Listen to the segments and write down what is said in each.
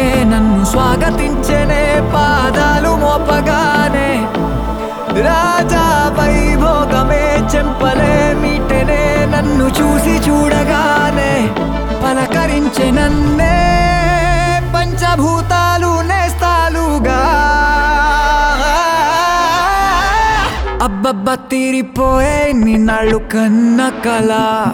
నన్ను స్వాగతించనే పాదాలు మోపగానే రాజా వైభోగమే చెంపలే మీటనే నన్ను చూసి చూడగానే పలకరించే నన్నే పంచభూతాలు నేస్తాలుగా అబ్బబ్బ తీరిపోయే నిన్నాళ్ళు కన్న కళ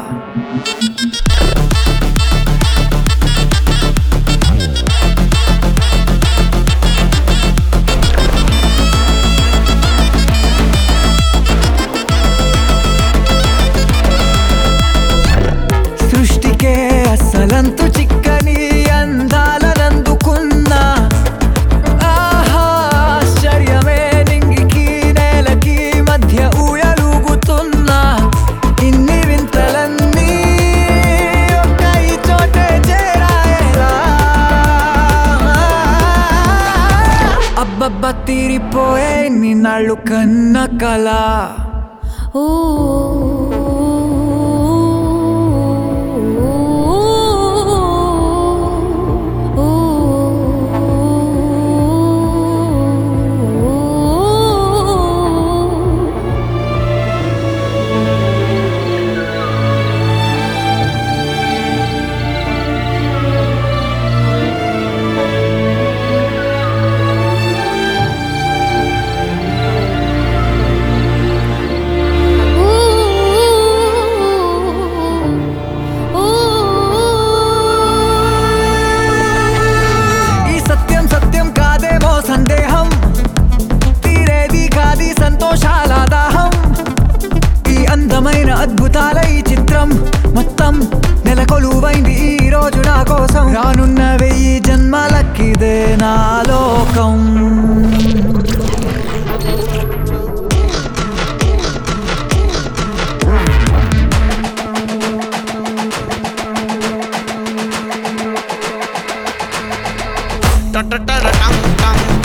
సృష్టికే అసలంతు చిక్కని అందాలనందుకున్నా ఆహా ఆశ్చర్యమే నింగికి నేలకి మధ్య ఊయలుగుతున్నా ఇన్ని వింతలన్నీ ఒక్క ఈ చోటే చేరాయేలా అబ్బబ్బ తీరిపోయే నిన్నాళ్ళు కన్న కళ ఓ ఈ సత్యం సత్యం కాదేమో సందేహం తీరేది కాది సంతోషాల దాహం ఈ అందమైన అద్భుతాల ఈ చిత్రం మొత్తం నెలకొలువైంది ఈ రోజు నా కోసం రానున్న వెయ్యి జన్మలకిదే నా లోకం Ta ta ta ta tam tam